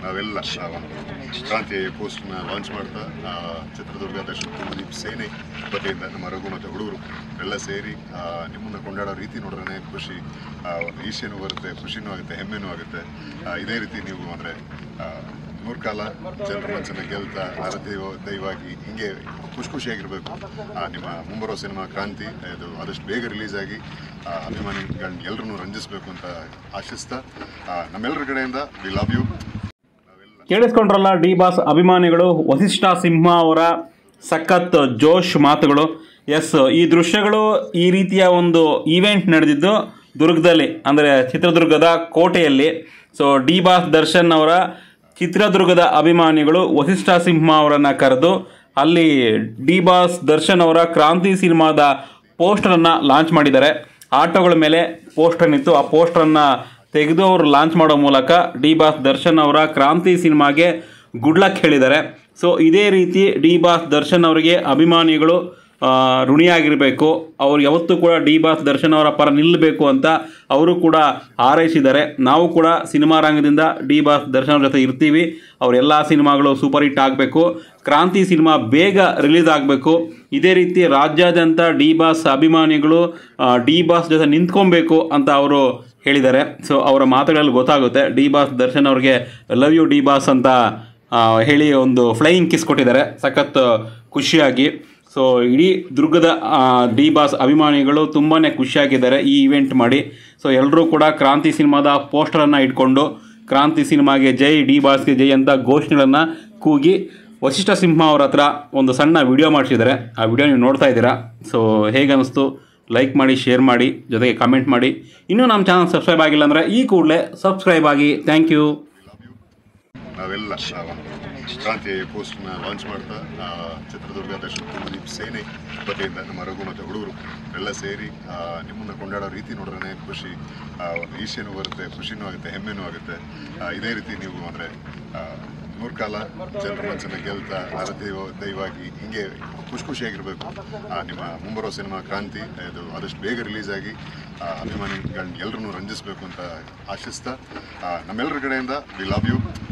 ನಾವೆಲ್ಲ ಆ, ಒಂದು ಕ್ರಾಂತಿ ಪೋಸ್ಟ್ನ ಲಾಂಚ್ ಮಾಡ್ತಾ ಆ, ಚಿತ್ರದುರ್ಗದ ಶುಭದೀಪ್ ಸೇನೆ ವತಿಯಿಂದ ನಮ್ಮ ರಘು ಮತ್ತು ಹುಡುಗರು ಎಲ್ಲ ಸೇರಿ ಆ, ನಿಮ್ಮನ್ನು ಕೊಂಡಾಡೋ ರೀತಿ ನೋಡಿದ್ರೆ ಖುಷಿ ಆ, ಒಂದು ಈಶೆನೂ ಬರುತ್ತೆ ಖುಷಿನೂ ಆಗುತ್ತೆ ಹೆಮ್ಮೆನೂ ಆಗುತ್ತೆ ಆ, ಇದೇ ರೀತಿ ನೀವು ಅಂದರೆ ನೂರು ಕಾಲ ಜನರ ಮನಸ್ಸನ್ನು ಗೆಲ್ತಾ ನರದೈವ ದೈವಾಗಿ ಹಿಂಗೆ ಖುಷಿ ಖುಷಿಯಾಗಿರಬೇಕು ನಿಮ್ಮ ಮುಂಬರೋ ಸಿನಿಮಾ ಕ್ರಾಂತಿ ಇದು ಆದಷ್ಟು ಬೇಗ ರಿಲೀಸ್ ಆಗಿ ಆ, ಅಭಿಮಾನಿಗಳನ್ನ ಎಲ್ಲರನ್ನೂ ರಂಜಿಸಬೇಕು ಅಂತ ಆಶಿಸ್ತಾ ಆ, ನಮ್ಮೆಲ್ಲರ ಕಡೆಯಿಂದ ವಿ ಲವ್ ಯು ಕೇಳಿಸ್ಕೊಂಡ್ರಲ್ಲ ಡಿ ಬಾಸ್ ಅಭಿಮಾನಿಗಳು ವಸಿಷ್ಠ ಸಿಂಹ ಅವರ ಸಖತ್ ಜೋಶ್ ಮಾತುಗಳು ಎಸ್ ಈ ದೃಶ್ಯಗಳು ಈ ರೀತಿಯ ಒಂದು ಈವೆಂಟ್ ನಡೆದಿದ್ದು ದುರ್ಗದಲ್ಲಿ ಅಂದರೆ ಚಿತ್ರದುರ್ಗದ ಕೋಟೆಯಲ್ಲಿ ಸೊ ಡಿ ಬಾಸ್ ದರ್ಶನ್ ಅವರ ಚಿತ್ರದುರ್ಗದ ಅಭಿಮಾನಿಗಳು ವಸಿಷ್ಠ ಸಿಂಹ ಅವರನ್ನು ಕರೆದು ಅಲ್ಲಿ ಡಿ ಬಾಸ್ ದರ್ಶನ್ ಅವರ ಕ್ರಾಂತಿ ಸಿನಿಮಾದ ಪೋಸ್ಟರನ್ನು ಲಾಂಚ್ ಮಾಡಿದ್ದಾರೆ ಆಟೋಗಳ ಮೇಲೆ ಪೋಸ್ಟರ್ ನಿಂತು ಆ ಪೋಸ್ಟರನ್ನು ತೆಗೆದು ಅವರು ಲಾಂಚ್ ಮಾಡೋ ಮೂಲಕ ಡಿ ಬಾಸ್ ದರ್ಶನ್ ಅವರ ಕ್ರಾಂತಿ ಸಿನಿಮಾಗೆ ಗುಡ್ ಲಕ್ ಹೇಳಿದ್ದಾರೆ ಸೊ ಇದೇ ರೀತಿ ಡಿ ಬಾಸ್ ದರ್ಶನ್ ಅವರಿಗೆ ಅಭಿಮಾನಿಗಳು ಆ, ಋಣಿಯಾಗಿರಬೇಕು ಅವ್ರು ಯಾವತ್ತೂ ಕೂಡ ಡಿ ಬಾಸ್ ದರ್ಶನ್ ಅವರ ಪರ ನಿಲ್ಲಬೇಕು ಅಂತ ಅವರು ಕೂಡ ಹಾರೈಸಿದ್ದಾರೆ ನಾವು ಕೂಡ ಸಿನಿಮಾ ರಂಗದಿಂದ ಡಿ ಬಾಸ್ ದರ್ಶನ್ ಅವ್ರ ಜೊತೆ ಇರ್ತೀವಿ ಅವ್ರ ಎಲ್ಲ ಸಿನಿಮಾಗಳು ಸೂಪರ್ ಹಿಟ್ ಆಗಬೇಕು ಕ್ರಾಂತಿ ಸಿನಿಮಾ ಬೇಗ ರಿಲೀಸ್ ಆಗಬೇಕು ಇದೇ ರೀತಿ ರಾಜ್ಯಾದ್ಯಂತ ಡಿ ಬಾಸ್ ಅಭಿಮಾನಿಗಳು ಆ, ಡಿ ಬಾಸ್ ಜೊತೆ ನಿಂತ್ಕೊಬೇಕು ಅಂತ ಅವರು ಹೇಳಿದ್ದಾರೆ ಸೊ ಅವರ ಮಾತುಗಳಲ್ಲಿ ಗೊತ್ತಾಗುತ್ತೆ ಡಿ ಬಾಸ್ ದರ್ಶನ್ ಅವ್ರಿಗೆ ಲವ್ ಯು ಡಿ ಬಾಸ್ ಅಂತ ಆ, ಹೇಳಿ ಒಂದು ಫ್ಲೈಯಿಂಗ್ ಕಿಸ್ ಕೊಟ್ಟಿದ್ದಾರೆ ಸಖತ್ ಖುಷಿಯಾಗಿ ಸೊ ಇಡೀ ದುರ್ಗದ ಆ, ಡಿ ಬಾಸ್ ಅಭಿಮಾನಿಗಳು ತುಂಬಾ ಖುಷಿಯಾಗಿದ್ದಾರೆ ಈ ಇವೆಂಟ್ ಮಾಡಿ ಸೊ ಎಲ್ಲರೂ ಕೂಡ ಕ್ರಾಂತಿ ಸಿನಿಮಾದ ಪೋಸ್ಟರನ್ನು ಇಟ್ಕೊಂಡು ಕ್ರಾಂತಿ ಸಿನಿಮಾಗೆ ಜೈ ಡಿ ಬಾಸ್ಗೆ ಜೈ ಅಂತ ಘೋಷಣೆಗಳನ್ನು ಕೂಗಿ ವಶಿಷ್ಠ ಸಿಂಹ ಅವ್ರ ಹತ್ರ ಒಂದು ಸಣ್ಣ ವಿಡಿಯೋ ಮಾಡಿಸಿದ್ದಾರೆ ಆ ವಿಡಿಯೋ ನೀವು ನೋಡ್ತಾ ಇದ್ದೀರಾ ಸೊ ಹೇಗೆ ಅನ್ನಿಸ್ತು ಲೈಕ್ ಮಾಡಿ ಶೇರ್ ಮಾಡಿ ಜೊತೆಗೆ ಕಮೆಂಟ್ ಮಾಡಿ ಇನ್ನೂ ನಮ್ಮ ಚಾನಲ್ ಸಬ್ಸ್ಕ್ರೈಬ್ ಆಗಿಲ್ಲ ಅಂದರೆ ಈ ಕೂಡಲೇ ಸಬ್ಸ್ಕ್ರೈಬ್ ಆಗಿ ಥ್ಯಾಂಕ್ ಯು ನಾವೆಲ್ಲ ಆ, ಒಂದು ಕ್ರಾಂತಿ ಪೋಸ್ಟ್ನ ಲಾಂಚ್ ಮಾಡ್ತಾ ಆ, ಚಿತ್ರದುರ್ಗದ ಶುಭದೀಪ್ ಸೇನೆ ವತಿಯಿಂದ ನಮ್ಮ ರಘು ಮತ್ತು ಹುಡುಗರು ಎಲ್ಲ ಸೇರಿ ಆ, ನಿಮ್ಮನ್ನು ಕೊಂಡಾಡೋ ರೀತಿ ನೋಡಿದ್ರೆ ಖುಷಿ ಆ, ಒಂದು ಈಶೆನೂ ಬರುತ್ತೆ ಖುಷಿನೂ ಆಗುತ್ತೆ ಹೆಮ್ಮೆನೂ ಆಗುತ್ತೆ ಆ, ಇದೇ ರೀತಿ ನೀವು ಅಂದರೆ ನೂರು ಕಾಲ ಜನರ ಮನಸ್ಸನ್ನು ಗೆಲ್ತಾ ನರದೈವ ದೈವಾಗಿ ಹಿಂಗೆ ಖುಷಿ ಖುಷಿಯಾಗಿರಬೇಕು ಆ, ನಿಮ್ಮ ಮುಂಬರೋ ಸಿನಿಮಾ ಕ್ರಾಂತಿ ಇದು ಆದಷ್ಟು ಬೇಗ ರಿಲೀಸ್ ಆಗಿ ಆ, ಅಭಿಮಾನಿಗಳನ್ನ ಎಲ್ಲರನ್ನೂ ರಂಜಿಸಬೇಕು ಅಂತ ಆಶಿಸ್ತಾ ಆ, ನಮ್ಮೆಲ್ಲರ ಕಡೆಯಿಂದ ವಿ ಲವ್ ಯು